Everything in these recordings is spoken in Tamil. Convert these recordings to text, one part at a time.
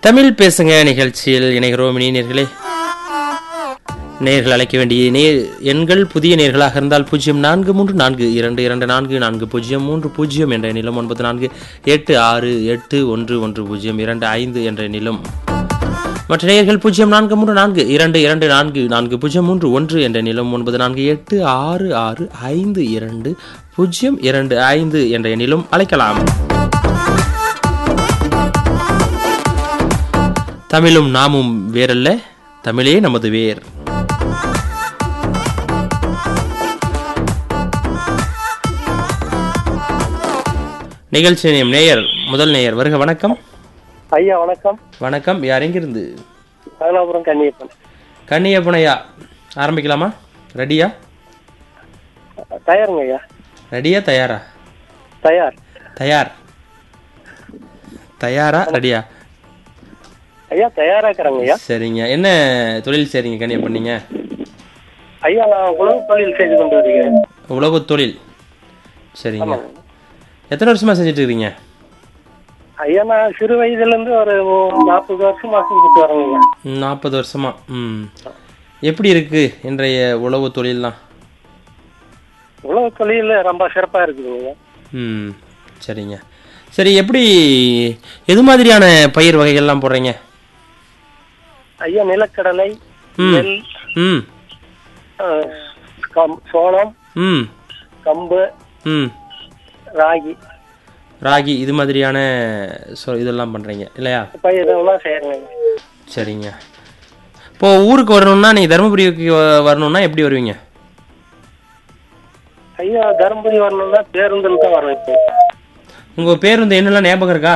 தமிழ் பேசுங்க நிகழ்ச்சியில் இணைகிறோம் நேர்களே நேர்கள் அழைக்க வேண்டிய நேர் எண்கள் புதிய நேர்களாக இருந்தால் பூஜ்ஜியம் நான்கு மூன்று நான்கு இரண்டு இரண்டு நான்கு நான்கு பூஜ்ஜியம் மூன்று பூஜ்ஜியம் என்ற நிலம் ஒன்பது நான்கு எட்டு ஆறு எட்டு ஒன்று ஒன்று பூஜ்ஜியம் இரண்டு ஐந்து என்ற நிலம் மற்ற நேயர்கள் பூஜ்ஜியம் நான்கு மூன்று நான்கு இரண்டு இரண்டு நான்கு நான்கு பூஜ்ஜியம் மூன்று ஒன்று என்ற நிலம் ஒன்பது நான்கு எட்டு ஆறு ஆறு ஐந்து இரண்டு பூஜ்ஜியம் இரண்டு ஐந்து என்ற எண்ணிலும் அழைக்கலாம் தமிழும் நாமும் வேறல்ல தமிழே நமது வேர் நிகழ்ச்சி நேயம் நேயர் முதல் நேயர் வருக வணக்கம் ஐயா வணக்கம் வணக்கம் யார் எங்கிருந்து மங்களாபுரம் கன்னியப்பன் கன்னியப்பனையா ஆரம்பிக்கலாமா ரெடியா தயாருங்க ஐயா ரெடியா தயாரா தயார் தயார் தயாரா ரெடியா ஐயா தயாராக்கிறேங்க ஐயா சரிங்க என்ன தொழில் செய்றீங்க கன்னியப்பன் நீங்க ஐயா நான் உணவு தொழில் செய்து கொண்டு வருகிறேன் உழவு தொழில் சரிங்க எத்தனை வருஷமா செஞ்சுட்டு இருக்கீங்க ஐயா நான் சிறு வயதுல இருந்து ஒரு நாற்பது வருஷமா செஞ்சுட்டு வரேங்க ஐயா நாற்பது வருஷமா ம் எப்படி இருக்கு இன்றைய உழவு தொழில்லாம் உணவு தொழில் ரொம்ப சிறப்பா இருக்குதுங்க ஐயா ம் சரிங்க சரி எப்படி எது மாதிரியான பயிர் வகைகள்லாம் போடுறீங்க ஐயா நிலக்கடலை ம். நெல் ம் அஹ், கம்- சோளம் ம் கம்பு ம் ராகி ராகி இது மாதிரியான சொ இதெல்லாம் பண்ணுறீங்க இல்லையா பயிர் இதெல்லாம் செய்யறேங்க ஐயா. சரிங்க இப்போ ஊருக்கு வரணும்னா நீங்கள் தருமபுரிக்கு வ- வரணும்னா எப்படி வருவீங்க ஐயா தருமபுரி வரணும்னா பேருந்தில் தான் வரேன் இப்போ உங்கள் பேருந்து என்னெல்லாம் ஞாபகம் இருக்கா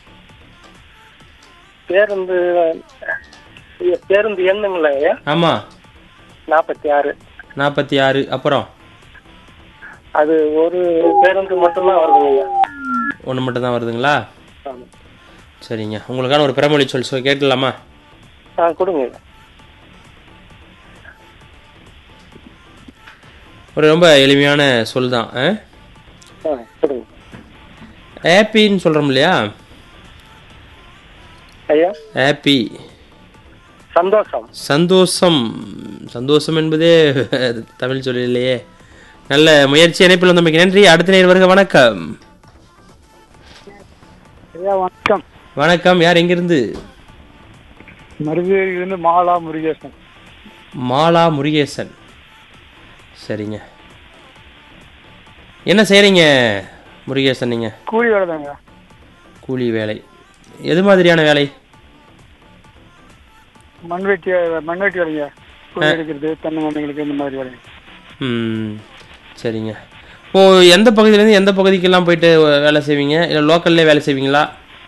பேருந்து ஐயா, பேருந்து எண்ணுங்களா ஐயா ஆமாம் நாற்பத்தி ஆறு நாற்பத்தி ஆறு அப்புறம் அது ஒரு பேருந்து மட்டும்தான் வருதுங்க ஐயா ஒன்று மட்டும் தான் வருதுங்களா ஆமா. சரிங்க உங்களுக்கான ஒரு பிறமொழி சொல் சொல் கேட்கலாமா ஆ கொடுங்க ஐயா. ஒரு ரொம்ப எளிமையான சொல் தான் ஆ கொடுங்க ஹாப்பின்னு சொல்கிறோம் இல்லையா ஐயா ஹாப்பி சந்தோஷம் சந்தோஷம் சந்தோஷம் என்பதே தமிழ் சொல் இல்லையே நல்ல முயற்சி இணைப்பில் வந்தமைக்கு நன்றி அடுத்த நேர் வருக வணக்கம் ஐயா வணக்கம் வணக்கம் யார் எங்கிருந்து மருதேரியிலிருந்து மாலா முருகேசன் மாலா முருகேசன் சரிங்க என்ன செய்கிறீங்க முருகேசன் நீங்கள் கூலி வேலை தாங்க கூலி வேலை எது மாதிரியான வேலை மண்வெட்டி மண்வெட்டி வேலைங்க கூலி எடுக்கிறது தென்னை மரங்களுக்கு இந்த மாதிரி வேலைங்க ம் சரிங்க இப்போ எந்த பகுதியிலேருந்து எந்த பகுதிக்கெல்லாம் போயிட்டு வேலை செய்வீங்க இல்லை லோக்கல்லே வேலை செய்வீங்களா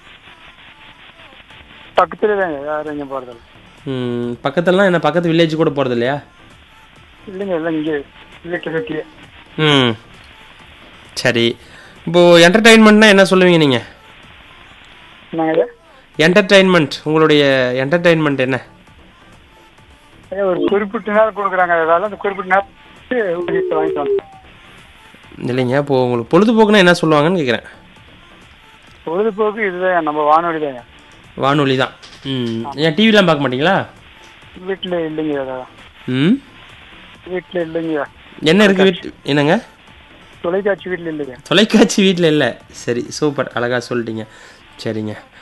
பக்கத்துல தாங்க யாரும் எங்கேயும் போகிறதில்ல ம் பக்கத்துலலாம் என்ன பக்கத்து வில்லேஜ் கூட போகிறது இல்லையா இல்லைங்க இல்லை இங்கே வீட்டில் கட்டி ம் சரி இப்போது என்டர்டெயின்மெண்ட்னா என்ன சொல்லுவீங்க நீங்கள் என்னங்க ஐயா என்டர்டெயின்மெண்ட் உங்களுடைய என்டர்டெயின்மெண்ட் என்ன ஐயா ஒரு குறிப்பிட்ட நேரம் கொடுக்குறாங்க வேலை அந்த குறிப்பிட்ட நேரத்துக்கு ஊதியத்தை வாங்கிட்டு வந்தோம் இல்லைங்க இப்போ உங்களுக்கு பொழுதுபோக்குனா என்ன சொல்லுவாங்கன்னு கேட்குறேன் பொழுதுபோக்கு இதுதான் நம்ம வானொலி தாங்க வானொலி தான் ம் ஏன் டிவிலாம் பார்க்க மாட்டீங்களா வீட்டில் இல்லைங்க அதான் ம் வீட்டில் இல்லைங்க என்ன இருக்குது வீட்டு என்னங்க தொலைக்காட்சி வீட்டில் இல்லைங்க தொலைக்காட்சி வீட்டில் இல்லை சரி சூப்பர் அழகாக சொல்லிட்டீங்க சரிங்க